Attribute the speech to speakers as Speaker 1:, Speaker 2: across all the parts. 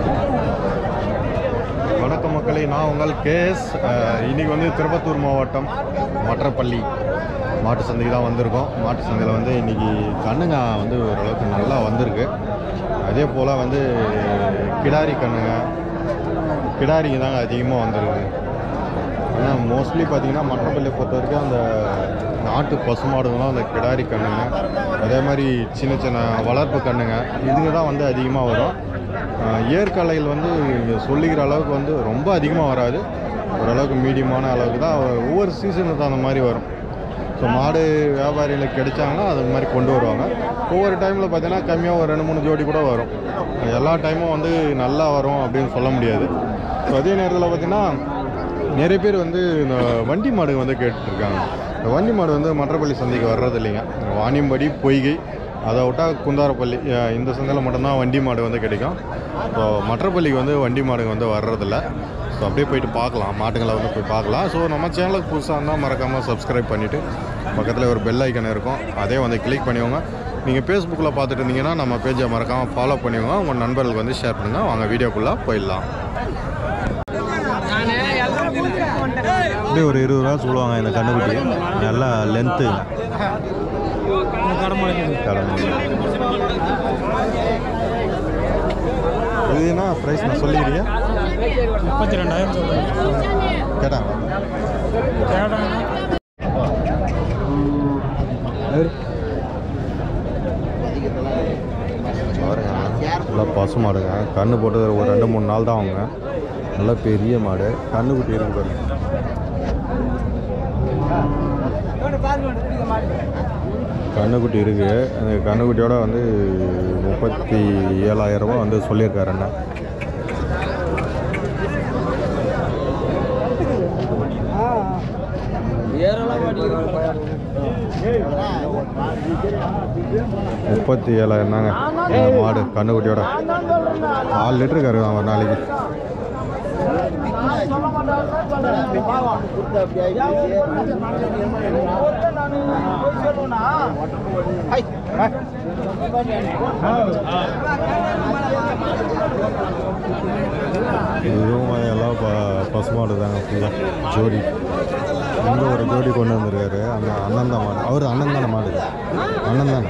Speaker 1: வணக்கம் மக்களே நான் உங்கள் கேஎஸ் இன்னைக்கு வந்து திருப்பத்தூர் மாவட்டம் மற்றப்பள்ளி மாட்டு சந்தைக்கு தான் வந்திருக்கோம் மாட்டு சந்தையில் வந்து இன்னைக்கு கண்ணுங்க வந்து ஓரளவுக்கு நல்லா வந்திருக்கு அதே போல் வந்து கிடாரி கண்ணுங்க கிடாரிங்க தாங்க அதிகமாக வந்திருக்கு ஏன்னா மோஸ்ட்லி பார்த்தீங்கன்னா மற்றப்பள்ளியை பொறுத்த வரைக்கும் அந்த நாட்டு பசுமாடுங்களாம் அந்த கிடாரி கண்ணுங்க அதே மாதிரி சின்ன சின்ன வளர்ப்பு கண்ணுங்க இதுங்க தான் வந்து அதிகமாக வரும் ஆஹ் ஏற்காலையில் வந்து இங்க சொல்லிக்கிற அளவுக்கு வந்து ரொம்ப அதிகமாக வராது ஓரளவுக்கு மீடியமான அளவுக்கு தான் ஒவ்வொரு சீசனுக்கு தகுந்த மாதிரி வரும் ஸோ மாடு வியாபாரிகள் கிடைச்சாங்கன்னா அது மாதிரி கொண்டு வருவாங்க ஒவ்வொரு டைமில் பார்த்தீங்கன்னா கம்மியாக ஒரு ரெண்டு மூணு ஜோடி கூட வரும் எல்லா டைமும் வந்து நல்லா வரும் அப்படின்னு சொல்ல முடியாது ஸோ அதே நேரத்தில் பார்த்தீங்கன்னா நிறைய பேர் வந்து இந்த வண்டி மாடு வந்து கேட்டுட்ருக்காங்க இந்த வண்டி மாடு வந்து மற்றப்பள்ளி சந்தைக்கு வர்றது இல்லைங்க வாணியம்படி பொய்கை அதை விட்டால் குந்தாரப்பள்ளி அஹ் இந்த சந்தையில் மட்டும்தான் வண்டி மாடு வந்து கிடைக்கும் ஸோ மற்றப்பள்ளிக்கு வந்து வண்டி மாடுங்க வந்து வர்றதில்ல ஸோ அப்படியே போயிட்டு பார்க்கலாம் மாட்டுங்களை வந்து போய் பார்க்கலாம் ஸோ நம்ம சேனலுக்கு புதுசாக இருந்தால் மறக்காமல் சப்ஸ்கிரைப் பண்ணிவிட்டு பக்கத்தில் ஒரு பெல் ஐக்கன் இருக்கும் அதே வந்து கிளிக் பண்ணிக்கோங்க நீங்கள் ஃபேஸ்புக்கில் பார்த்துட்டு இருந்தீங்கன்னா நம்ம பேஜை மறக்காமல் ஃபாலோ பண்ணிக்கோங்க உங்கள் நண்பர்களுக்கு வந்து ஷேர் பண்ணுங்கள் வாங்க வீடியோக்குள்ளே போயிடலாம் அப்படியே ஒரு இருபது ரூபா சொல்லுவாங்க இந்த கண்ணுக்குட்டி நல்லா லென்த்து இது என்ன ப்ரைஸ் நான் சொல்லிக்கிறீங்க
Speaker 2: முப்பத்தி ரெண்டாயிரம் சொல்கிறேன்
Speaker 1: கேட்டாங்களா பாருங்க நல்லா பசு மாடுங்க கண்ணு போட்டு ஒரு ரெண்டு மூணு நாள் தான் அவங்க நல்லா பெரிய மாடு கண்ணுக்குட்டி இருக்கு பாருங்க கண்ணுக்குட்டி இருக்கு அந்த கண்ணுக்குட்டியோட வந்து முப்பத்தி ஏழாயிரம் ரூபாய் வந்து சொல்லியிருக்காரு அண்ணன் முப்பத்தி ஏழாயிரம் தாங்க இந்த மாடு கண்ணுக்குட்டியோட நாலு லிட்டரு கறக்குதான் ஒரு நாளைக்கு இதுவும் எல்லாம் ப பசுமாடு தாங்க ஃபுல்லாக ஜோடி இங்கே ஒரு ஜோடி கொண்டு வந்திருக்காரு அந்த அண்ணன் தான் மாடு அவர் அண்ணன் தானே மாடு அண்ணன் தானே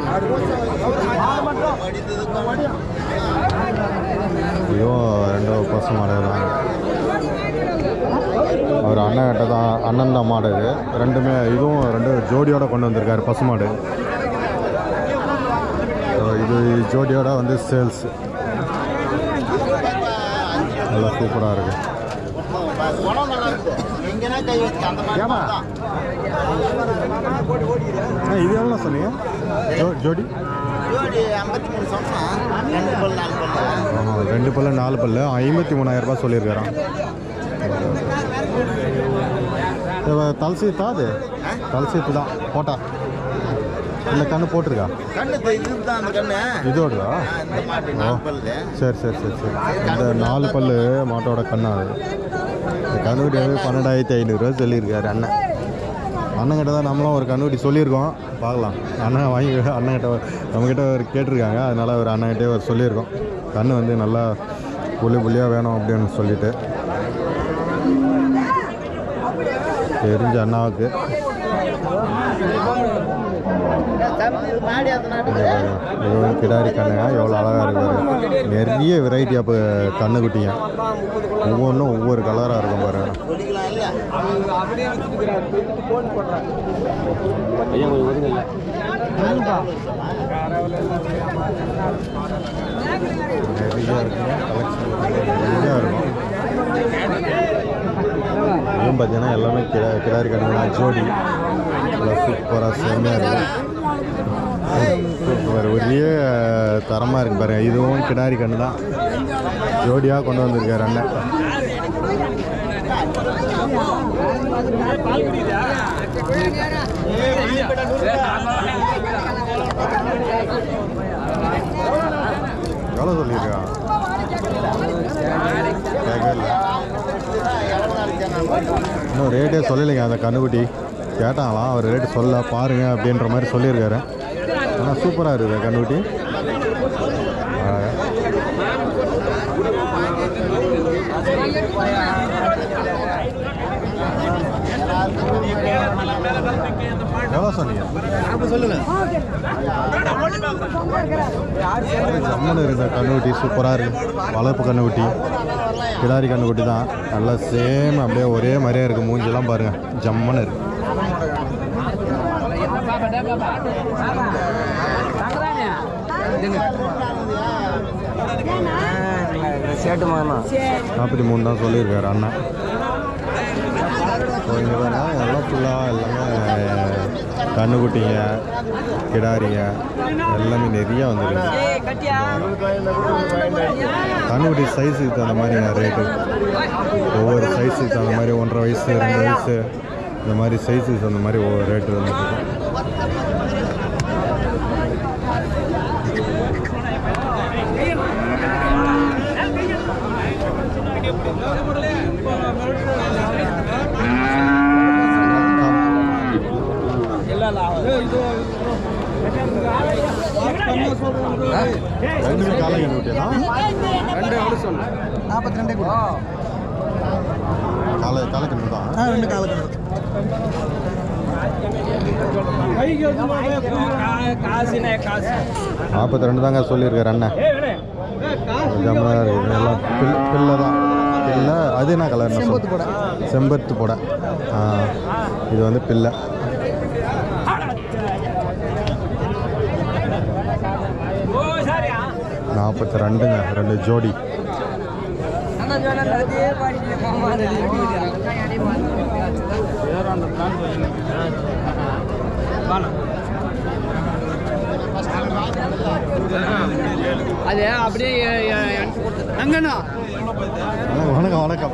Speaker 1: இதுவும் ரெண்டு பசு மாடு தான் அவர் அண்ணன் கிட்ட தான் அண்ணன் தான் மாடு இது ரெண்டுமே இதுவும் ரெண்டு ஜோடியோட கொண்டு வந்திருக்காரு பசு மாடு So, இது ஜோடியோட வந்து சேல்ஸ் நல்லா சூப்பராக இருக்கு ஏமா இது எவ்வளோ சொன்னீங்க ஜோ ஜோடி ஆமாம் ரெண்டு பல்லு நாலு பல்லு ஐம்பத்தி மூணாயிரம் ரூபாய் சொல்லியிருக்காராம் தலசீத்தா அது தலசீத்து தான் போட்டா இல்லை கண்ணு போட்டிருக்கா
Speaker 3: கண்ணு இதுதான் அந்த கண்ணு
Speaker 1: இதோடதா
Speaker 3: இந்த மாட்டு நாலு பல்லு
Speaker 1: சரி சரி சரி சரி இந்த நாலு பல்லு மாட்டோட கண்ணா அது இந்த கண்ணுக்குட்டி வந்து பன்னெண்டாயிரத்தி ஐநூறுரூவா சொல்லியிருக்காரு அண்ணன் அண்ணங்கிட்ட தான் நம்மளும் ஒரு கண்ணுக்குட்டி சொல்லியிருக்கோம் பார்க்கலாம் அண்ணன் வாங்கி அண்ணங்கிட்ட நம்மக்கிட்ட ஒரு கேட்டிருக்காங்க அதனால் ஒரு அண்ணன்கிட்டே ஒரு சொல்லியிருக்கோம் கண்ணு வந்து நல்லா புள்ளி புள்ளியாக வேணும் அப்படின்னு சொல்லிட்டு தெரிஞ்ச அண்ணாவுக்கு
Speaker 3: மாடி அந்த நாட்டு
Speaker 1: இங்க பாருங்க. இது வந்து கிடாரி கண்ணுங்க எவ்வளோ அழகாக இருக்கு பாருங்க நிறைய வெரைட்டி அப்போ கண்ணுக்குட்டிங்க ஒவ்வொன்றும் ஒவ்வொரு கலராக இருக்கும் பாருங்க
Speaker 3: சொல்லிக்கலாம் இல்ல
Speaker 1: நிறைய இருக்குங்க கலெக்ஷன் நிறையா இருக்கும் இதுவும் பார்த்தீங்கன்னா எல்லாமே கிடா கிடாரி கண்ணுங்க ஜோடி நல்லா சூப்பராக செம்மையாக இருக்கும் சூப்பர் ஒரே தரமாக இருக்கு பாருங்க இதுவும் கிடாரி கண்ணு தான் ஜோடியாக கொண்டு வந்திருக்காரு அண்ணன் எவ்வளோ சொல்லியிருக்கா கேட்கவே இல்லை இன்னும் ரேட்டே சொல்லலைங்க அந்த கண்ணுக்குட்டி கேட்டாங்களாம் அவர் ரேட்டு சொல்ல பாருங்க அப்படின்ற மாதிரி சொல்லியிருக்காரு ஆனால் சூப்பராக இருக்குது கண்ணுக்குட்டி அழகா. எவ்வளோ சொன்னீங்க ஜம்முன்னு இருந்த கண்ணுக்குட்டி சூப்பராக இருக்கு வளர்ப்பு கண்ணுக்குட்டி கிடாரி கண்ணுக்குட்டி தான் நல்லா சேம் அப்படியே ஒரே மாதிரியே இருக்குது மூஞ்சிலாம் பாருங்கள் ஜம்முன்னு இருக்கு
Speaker 2: சேட்டு மாமா
Speaker 1: நாற்பத்தி மூணு தான் சொல்லியிருக்காரு அண்ணன் ஸோ இங்கே பாருங்க எல்லாம் ஃபுல்லாக எல்லாமே கண்ணுக்குட்டிங்க கிடாரிங்க எல்லாமே நிறைய வந்துருக்கு கண்ணுக்குட்டி சைஸுக்கு தகுந்த மாதிரி ரேட்டு ஒவ்வொரு சைஸுக்கு தகுந்த மாதிரி ஒன்றரை வயசு ரெண்டு வயசு இந்த மாதிரி சைஸுக்கு தகுந்த மாதிரி ஒவ்வொரு ரேட்டு வந்துருக்கு ரெண்டுமே காலை கண்ணுக்குட்டியா
Speaker 2: நாற்பத்தி ரெண்டே கூட
Speaker 1: காலை காலை கண்ணு தான்
Speaker 2: ஆ ரெண்டு கால காசுனே காசு
Speaker 1: நாற்பத்தி ரெண்டு தாங்க சொல்லியிருக்காரு அண்ணன் ஜம்முனா இருக்குது எல்லாம் பில் பில்லை தான் பில்லை அது என்ன கலர்
Speaker 2: செம்பருத்தி போடை.
Speaker 1: செம்பருத்தி போடை ஆ இது வந்து பில்லை நாற்பத்தி ரெண்டுங்க ரெண்டு ஜோடி
Speaker 2: அது அப்படியே அங்கண்ணா
Speaker 1: வணக்கம் வணக்கம்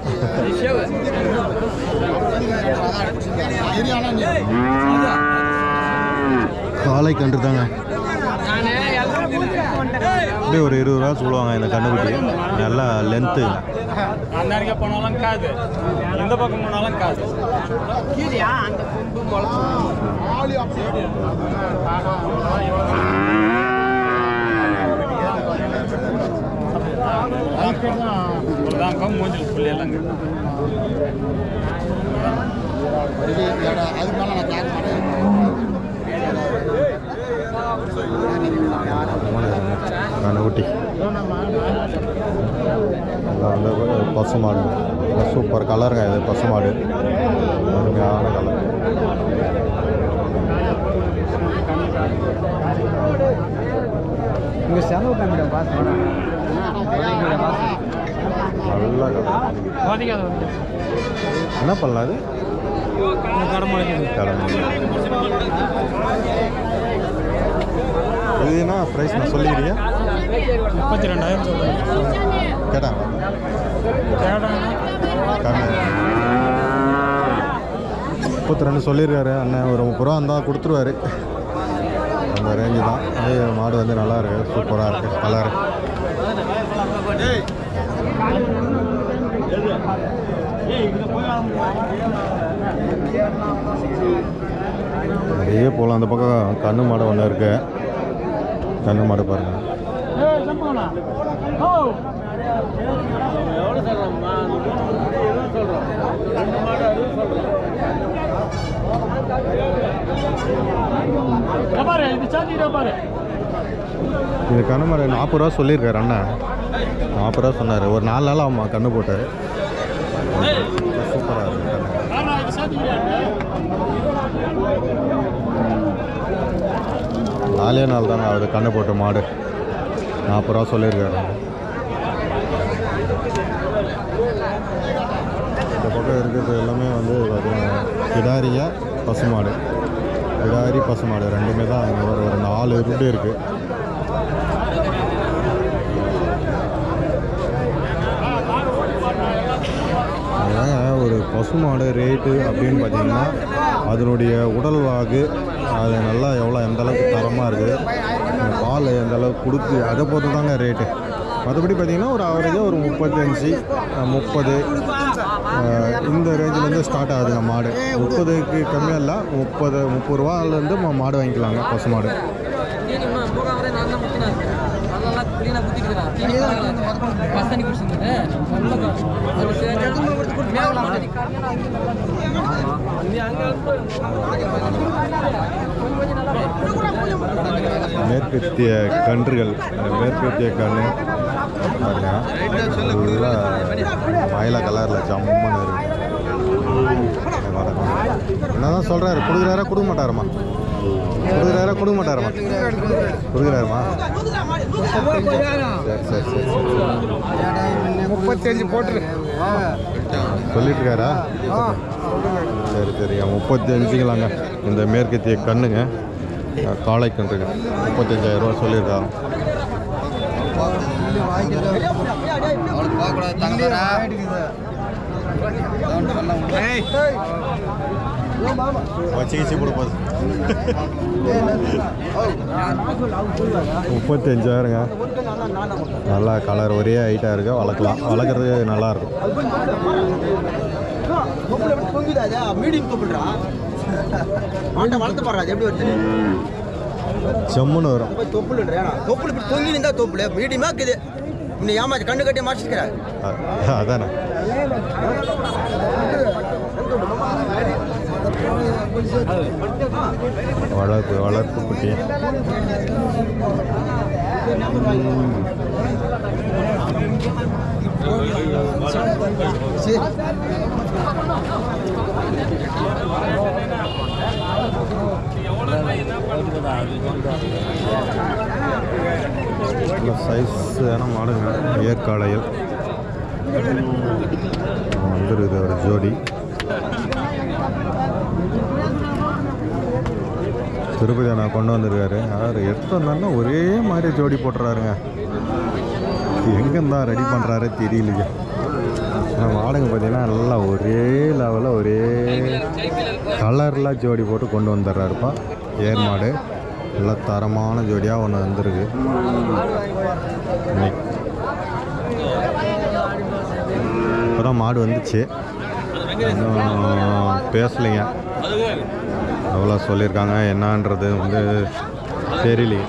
Speaker 1: காலை கன்று தாங்க அப்படியே ஒரு இருபது ரூபா சொல்லுவாங்க இந்த கண்ணுக்குட்டி நல்லா லென்த்து
Speaker 2: அந்தாரிக்க போனாலும் காது எந்த பக்கம் போனாலும் காது தாங்க மூஞ்சில் புள்ளி எல்லாங்க
Speaker 1: கண்ணுக்குட்டி எல்லாம் வந்து பசுமாடு சூப்பர் கலருங்க இது பசுமாடு அருமையான கலர்
Speaker 2: இங்கே செலவு பண்ணிட்ட பாஸ்
Speaker 1: நல்ல கலர்
Speaker 2: பாதிக்காத
Speaker 1: என்ன பண்ணலாம் அது
Speaker 2: கடை முளைக்குது
Speaker 1: கடமை இது என்ன ப்ரைஸ் நான் சொல்லிக்கிறீங்க
Speaker 2: முப்பத்தி ரெண்டாயிரம் சொல்கிறேன்
Speaker 1: கேட்டாங்க
Speaker 2: கேட்டாங்கன்னா
Speaker 1: கம்மி முப்பத்தி ரெண்டு சொல்லியிருக்காரு அண்ணன் ஒரு முப்பது ரூபா இருந்தால் கொடுத்துருவாரு அந்த ரேஞ்சு தான் அது மாடு வந்து நல்லா இருக்கு சூப்பராக இருக்கு கலர் நிறைய போகலாம் அந்த பக்கம் கண்ணு மாடு ஒன்று இருக்கு கண்ணு மாடு பாருங்க
Speaker 2: பாரு இது சாத்திட்டு பாரு
Speaker 1: இது கண்ணு மாடு நாற்பது ரூபா சொல்லியிருக்காரு அண்ணன் நாற்பது ரூபா சொன்னார் ஒரு நாலு நாள் ஆகுமா கண்ணு போட்டு சூப்பராக இருக்கு கண்ணு
Speaker 2: ஆனா இது சாத்திக்கிறேன்
Speaker 1: நாலே நாள் தாங்க ஆகுது கண்ணு போட்டு மாடு நாற்பது ரூபா சொல்லியிருக்காரு இந்த பக்கம் இருக்கிறது எல்லாமே வந்து பார்த்தீங்கன்னா கிடாரியா பசுமாடு கிடாரி பசுமாடு ரெண்டுமே தான் இங்கே ஒரு ஒரு நாலு உருண்டு இருக்குது அதாங்க ஒரு பசுமாடு ரேட்டு அப்படின்னு பார்த்தீங்கன்னா அதனுடைய உடல் வாகு அது நல்லா எவ்வளோ எந்த அளவுக்கு தரமாக இருக்குது அந்த பால் எந்த அளவுக்கு கொடுக்கு அதை பொறுத்து தாங்க ரேட்டு மற்றபடி பார்த்தீங்கன்னா ஒரு ஆவரேஜாக ஒரு முப்பத்தஞ்சு அஹ், முப்பது அஹ், இந்த ரேஞ்சிலேருந்து ஸ்டார்ட் ஆகுதுங்க மாடு முப்பதுக்கு கம்மியாக இல்லை முப்பது முப்பது ரூபாலேருந்து மா- மாடு வாங்கிக்கலாங்க பசு மாடு
Speaker 4: தண்ணி குடிச்சுங்க
Speaker 1: மேற்கத்திய கன்றுகள் மேற்கத்திய கன்று பாருங்க நல்லா மயில கலரில் ஜம்முன்னு இருக்கு என்னதான் சொல்கிறாரு கொடுக்குறாரா கொடுக்க மாட்டாருமா கொடுக்குறாரா கொடுக்க மாட்டாருமா கொடுக்குறாருமா சரி சரி சரி
Speaker 4: முப்பத்தஞ்சு போட்டுரு
Speaker 1: சொல்லிட்டு இருக்காரா சரி சரிங்க முப்பத்தி அஞ்சுங்களாங்க இந்த மேற்கத்திய கண்ணுங்க அஹ், காளை கன்றுங்க முப்பத்தஞ்சாயிரம் ரூபா சொல்லியிருக்காங்க வச்சு கிச்சு கொடுப்பது முப்பத்தஞ்சாயிரங்க நல்லா கலர் ஒரே ஹைட்டாக இருக்கு வளர்க்கலாம் வளர்க்குறது நல்லாயிருக்கும்
Speaker 3: மீடியம் கூப்பிடுறா ஆண்டை வளர்த்து பாடுறா அது எப்படி வருது
Speaker 1: செம்முன்னு வரும்
Speaker 3: போய் தொப்புலுன்றா தொப்புள் இப்படி தொங்கி இருந்தா தொப்புல மீடியமா இருக்குது இன்னும் ஏமாச்சு கண்ணு கட்டி மாச்சிருக்கிற
Speaker 1: அ- அதானே வளர்ப்பு வளர்ப்பு குட்டி நல்ல சைஸான மாடுங்க ஏற்காலையில் வந்துருது ஒரு ஜோடி திருப்பதி நான் கொண்டு வந்திருக்காரு யார் எடுத்து வந்தாருன்னா ஒரே மாதிரி ஜோடி போட்டுறாருங்க எங்கேருந்தா ரெடி பண்ணுறாரு தெரியலையே ஆனால் மாடுங்க பார்த்தீங்கன்னா எல்லாம் ஒரே லெவலில் ஒரே கலரில் ஜோடி போட்டு கொண்டு வந்துடுறாருப்பா ஏர் மாடு நல்லா தரமான ஜோடியாக ஒன்று வந்திருக்கு இன்னைக்கு இப்போதான் மாடு வந்துச்சு இன்னும் பேசலைங்க எவ்வளோ சொல்லியிருக்காங்க என்னன்றது வந்து தெரியலையே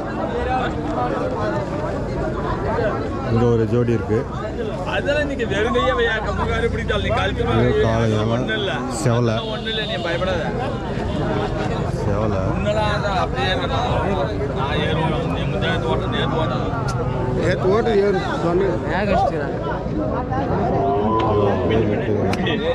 Speaker 1: இங்கே ஒரு ஜோடி இருக்குது
Speaker 2: அதெல்லாம் நீங்க வெறுங்கையே வையா கம்முகாரி பிடித்தால் நீ கழுத்து மேல
Speaker 1: இது காலையில
Speaker 2: ஒண்ணும் இல்ல
Speaker 1: செவலை
Speaker 2: ஒண்ணும் இல்ல நீ பயப்படாத
Speaker 1: செவலை
Speaker 2: உன்னெல்லாம் அதான் அப்படியே இருக்கணும் நான் ஏறுவேன் நீ முந்தாயத்து ஓட்டம் நேற்று ஓட்டம்
Speaker 4: நேற்று ஓட்டு ஏறு சொன்னேன்
Speaker 1: அப்படியே விட்டுருங்க.